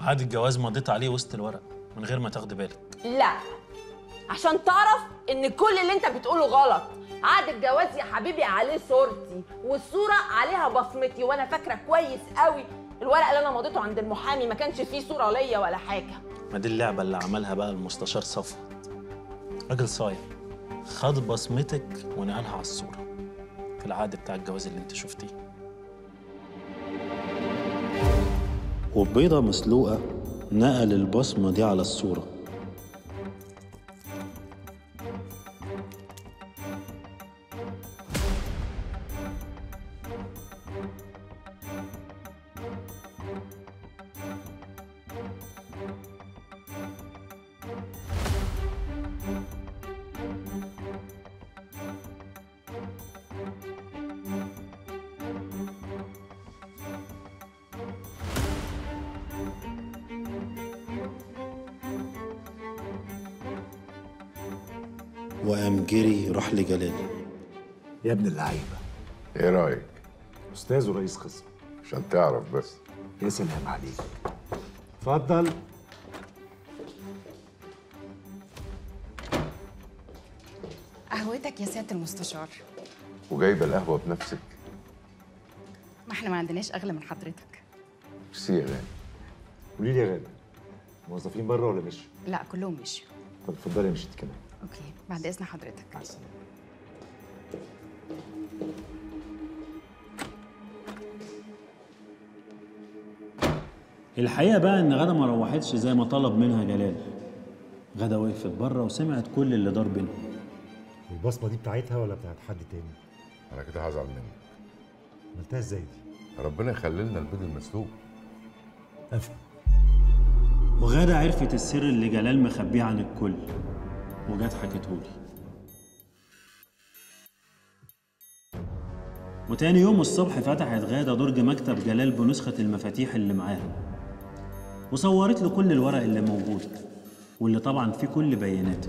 عقد الجواز مضيت عليه وسط الورق من غير ما تاخدي بالك لا عشان تعرف ان كل اللي انت بتقوله غلط عقد الجواز يا حبيبي عليه صورتي والصوره عليها بصمتي وانا فاكره كويس قوي الورق اللي انا مضيته عند المحامي ما كانش فيه صوره ليا ولا حاجه ما دي اللعبه اللي عملها بقى المستشار صفوت راجل صايع خد بصمتك ونقلها على الصوره في العقد بتاع الجواز اللي انت شفتيه وبيضة مسلوقة نقل البصمة دي على الصورة وقام جري راح لجلال يا ابن اللعيبه ايه رايك استاذ ورئيس قسم عشان تعرف بس يا سلام عليك اتفضل قهوتك يا سياده المستشار وجايبه القهوه بنفسك ما احنا ما عندناش اغلى من حضرتك ميرسي يا غالي قولي لي يا غالي موظفين بره ولا مش لا كلهم مشوا طب اتفضلي مشيت كمان اوكي بعد اذن حضرتك مع السلامه الحقيقة بقى إن غدا ما روحتش زي ما طلب منها جلال غدا وقفت بره وسمعت كل اللي دار بينهم البصمه دي بتاعتها ولا بتاعت حد تاني انا كده هزعل منك عملتها ازاي دي ربنا يخلي لنا البيض المسلوق افهم وغادة عرفت السر اللي جلال مخبيه عن الكل وجت حكتهولي وتاني يوم الصبح فتحت غادة درج مكتب جلال بنسخة المفاتيح اللي معاها وصورت له كل الورق اللي موجود واللي طبعا فيه كل بياناتك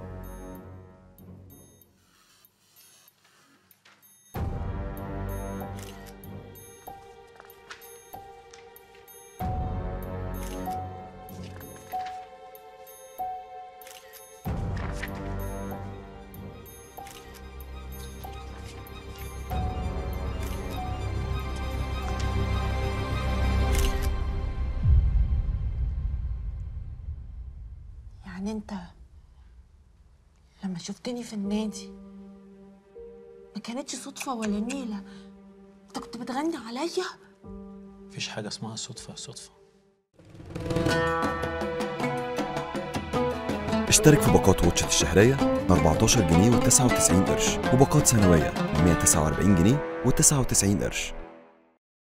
يعني انت لما شفتني في النادي ما كانتش صدفة ولا نيلة انت كنت بتغني عليا مفيش حاجة اسمها صدفة صدفة اشترك في باقات واتشت الشهرية ب 14 جنيه و99 قرش وباقات سنوية ب 149 جنيه و99 قرش